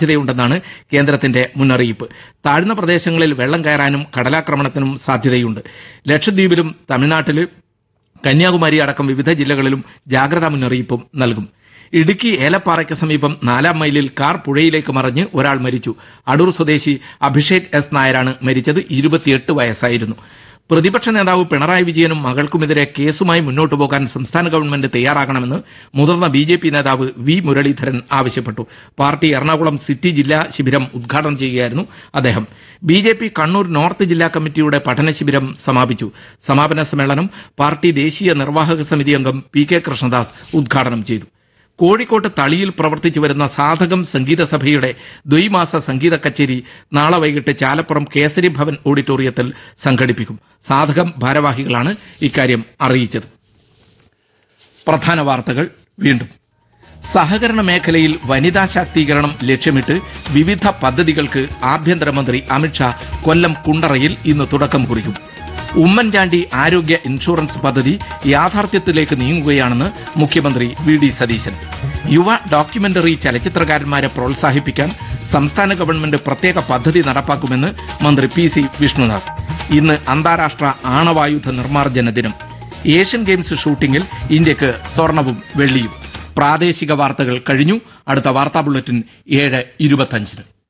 സാധ്യതയുണ്ടെന്നാണ് കേന്ദ്രത്തിന്റെ മുന്നറിയിപ്പ് താഴ്ന്ന പ്രദേശങ്ങളിൽ വെള്ളം കയറാനും കടലാക്രമണത്തിനും സാധ്യതയുണ്ട് ലക്ഷദ്വീപിലും തമിഴ്നാട്ടിലും കന്യാകുമാരി അടക്കം വിവിധ ജില്ലകളിലും ജാഗ്രതാ മുന്നറിയിപ്പും നൽകും ഇടുക്കി ഏലപ്പാറയ്ക്ക് സമീപം നാലാം മൈലിൽ കാർ പുഴയിലേക്ക് മറിഞ്ഞ് ഒരാൾ മരിച്ചു അടൂർ സ്വദേശി അഭിഷേക് എസ് നായരാണ് മരിച്ചത് ഇരുപത്തിയെട്ട് വയസ്സായിരുന്നു പ്രതിപക്ഷ നേതാവ് പിണറായി വിജയനും മകൾക്കുമെതിരെ കേസുമായി മുന്നോട്ടു പോകാൻ സംസ്ഥാന ഗവൺമെന്റ് തയ്യാറാകണമെന്ന് മുതിർന്ന ബി ജെ പി നേതാവ് വി മുരളീധരൻ ആവശ്യപ്പെട്ടു പാർട്ടി എറണാകുളം സിറ്റി ജില്ലാ ശിബിരം ഉദ്ഘാടനം ചെയ്യുകയായിരുന്നു അദ്ദേഹം B J P Kannur north ജില്ലാ കമ്മിറ്റിയുടെ പഠന ശിബിരം സമാപിച്ചു സമാപന സമ്മേളനം പാർട്ടി ദേശീയ നിർവാഹക സമിതി അംഗം പി കെ കൃഷ്ണദാസ് ഉദ്ഘാടനം ചെയ്തു കോഴിക്കോട്ട് തളിയിൽ പ്രവർത്തിച്ചു വരുന്ന സാധകം സംഗീത സഭയുടെ ദ്വൈമാസ സംഗീത കച്ചേരി നാളെ വൈകിട്ട് ചാലപ്പുറം കേസരി ഭവൻ ഓഡിറ്റോറിയത്തിൽ സംഘടിപ്പിക്കും സാധകം ഭാരവാഹികളാണ് ഇക്കാര്യം അറിയിച്ചത് പ്രധാന വാർത്തകൾ വീണ്ടും സഹകരണ മേഖലയിൽ വനിതാ ശാക്തീകരണം ലക്ഷ്യമിട്ട് വിവിധ പദ്ധതികൾക്ക് ആഭ്യന്തരമന്ത്രി അമിത്ഷാ കൊല്ലം കുണ്ടറയിൽ ഇന്ന് തുടക്കം കുറിക്കും ഉമ്മൻചാണ്ടി ആരോഗ്യ ഇൻഷുറൻസ് പദ്ധതി യാഥാർത്ഥ്യത്തിലേക്ക് നീങ്ങുകയാണെന്ന് മുഖ്യമന്ത്രി വി ഡി സതീശൻ യുവ ഡോക്യുമെന്ററി ചലച്ചിത്രകാരന്മാരെ പ്രോത്സാഹിപ്പിക്കാൻ സംസ്ഥാന ഗവൺമെന്റ് പ്രത്യേക പദ്ധതി നടപ്പാക്കുമെന്ന് മന്ത്രി പി സി വിഷ്ണുനാഥ് ഇന്ന് അന്താരാഷ്ട്ര ആണവായുധ നിർമ്മാർജ്ജന ദിനം ഏഷ്യൻ ഗെയിംസ് ഷൂട്ടിംഗിൽ ഇന്ത്യക്ക് സ്വർണവും വെള്ളിയും പ്രാദേശിക വാർത്തകൾ കഴിഞ്ഞു അടുത്ത വാർത്താ ബുള്ളറ്റിൻ ഏഴ് ഇരുപത്തഞ്ചിന്